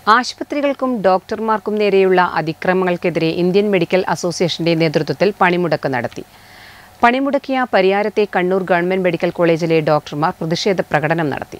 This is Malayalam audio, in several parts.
ആശുപത്രികൾക്കും ഡോക്ടർമാർക്കും നേരെയുള്ള അതിക്രമങ്ങൾക്കെതിരെ ഇന്ത്യൻ മെഡിക്കൽ അസോസിയേഷന്റെ നേതൃത്വത്തിൽ പണിമുടക്ക് നടത്തി പണിമുടക്കിയ പരിയാരത്തെ കണ്ണൂർ ഗവൺമെന്റ് മെഡിക്കൽ കോളേജിലെ ഡോക്ടർമാർ പ്രതിഷേധ പ്രകടനം നടത്തി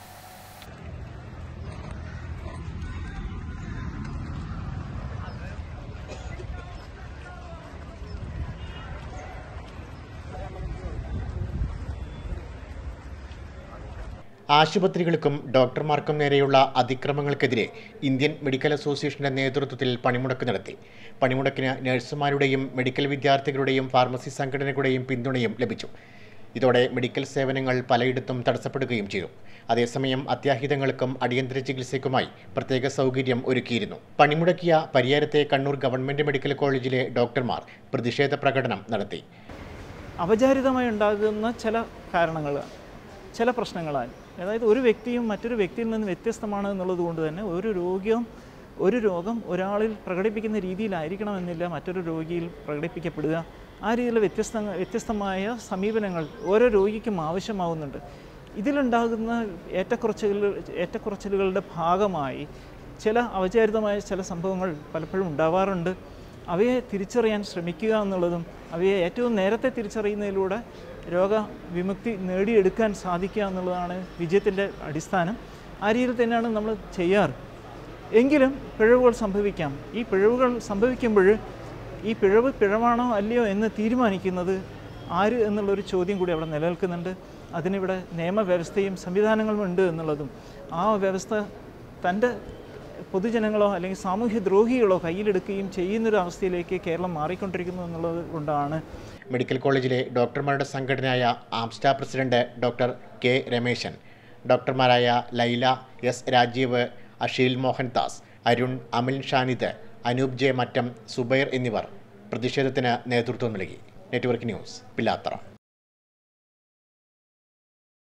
ആശുപത്രികൾക്കും ഡോക്ടർമാർക്കും നേരെയുള്ള അതിക്രമങ്ങൾക്കെതിരെ ഇന്ത്യൻ മെഡിക്കൽ അസോസിയേഷന്റെ നേതൃത്വത്തിൽ പണിമുടക്ക് നടത്തി പണിമുടക്കിന് നഴ്സുമാരുടെയും മെഡിക്കൽ വിദ്യാർത്ഥികളുടെയും ഫാർമസി സംഘടനകളുടെയും പിന്തുണയും ലഭിച്ചു ഇതോടെ മെഡിക്കൽ സേവനങ്ങൾ പലയിടത്തും തടസ്സപ്പെടുകയും ചെയ്തു അതേസമയം അത്യാഹിതങ്ങൾക്കും അടിയന്തര ചികിത്സയ്ക്കുമായി പ്രത്യേക സൗകര്യം ഒരുക്കിയിരുന്നു പണിമുടക്കിയ പരിയാരത്തെ കണ്ണൂർ ഗവൺമെന്റ് മെഡിക്കൽ കോളേജിലെ ഡോക്ടർമാർ പ്രതിഷേധ പ്രകടനം നടത്തി അപചാരിതമായി ഉണ്ടാകുന്ന ചില കാരണങ്ങളാണ് ചില പ്രശ്നങ്ങളാൽ അതായത് ഒരു വ്യക്തിയും മറ്റൊരു വ്യക്തിയിൽ നിന്ന് വ്യത്യസ്തമാണ് എന്നുള്ളത് കൊണ്ട് തന്നെ ഒരു രോഗിയും ഒരു രോഗം ഒരാളിൽ പ്രകടിപ്പിക്കുന്ന രീതിയിലായിരിക്കണമെന്നില്ല മറ്റൊരു രോഗിയിൽ പ്രകടിപ്പിക്കപ്പെടുക ആ രീതിയിൽ വ്യത്യസ്ത വ്യത്യസ്തമായ സമീപനങ്ങൾ ഓരോ രോഗിക്കും ആവശ്യമാവുന്നുണ്ട് ഇതിലുണ്ടാകുന്ന ഏറ്റക്കുറച്ചുകൾ ഏറ്റക്കുറച്ചിലുകളുടെ ഭാഗമായി ചില അവചാരിതമായ ചില സംഭവങ്ങൾ പലപ്പോഴും ഉണ്ടാവാറുണ്ട് അവയെ തിരിച്ചറിയാൻ ശ്രമിക്കുക എന്നുള്ളതും അവയെ ഏറ്റവും നേരത്തെ തിരിച്ചറിയുന്നതിലൂടെ രോഗവിമുക്തി നേടിയെടുക്കാൻ സാധിക്കുക എന്നുള്ളതാണ് വിജയത്തിൻ്റെ അടിസ്ഥാനം ആ രീതിയിൽ തന്നെയാണ് നമ്മൾ ചെയ്യാറ് എങ്കിലും പിഴവുകൾ സംഭവിക്കാം ഈ പിഴവുകൾ സംഭവിക്കുമ്പോൾ ഈ പിഴവ് പിഴവാണോ അല്ലയോ എന്ന് തീരുമാനിക്കുന്നത് ആര് എന്നുള്ളൊരു ചോദ്യം കൂടി അവിടെ നിലനിൽക്കുന്നുണ്ട് അതിനിവിടെ നിയമവ്യവസ്ഥയും സംവിധാനങ്ങളും ഉണ്ട് എന്നുള്ളതും ആ വ്യവസ്ഥ തൻ്റെ പൊതുജനങ്ങളോ അല്ലെങ്കിൽ സാമൂഹ്യ ദ്രോഹികളോ കയ്യിലെടുക്കുകയും ചെയ്യുന്നൊരു അവസ്ഥയിലേക്ക് കേരളം മാറിക്കൊണ്ടിരിക്കുന്നു എന്നുള്ളത് കൊണ്ടാണ് മെഡിക്കൽ കോളേജിലെ ഡോക്ടർമാരുടെ സംഘടനയായ ആംസ്റ്റ പ്രസിഡന്റ് ഡോക്ടർ കെ രമേശൻ ഡോക്ടർമാരായ ലൈല എസ് രാജീവ് അഷീൽ മോഹൻദാസ് അരുൺ അമിൽ ഷാനിദ് അനൂപ് ജെ മറ്റം സുബൈർ എന്നിവർ പ്രതിഷേധത്തിന് നേതൃത്വം നൽകി നെറ്റ്വർക്ക് ന്യൂസ് പിലാത്തറ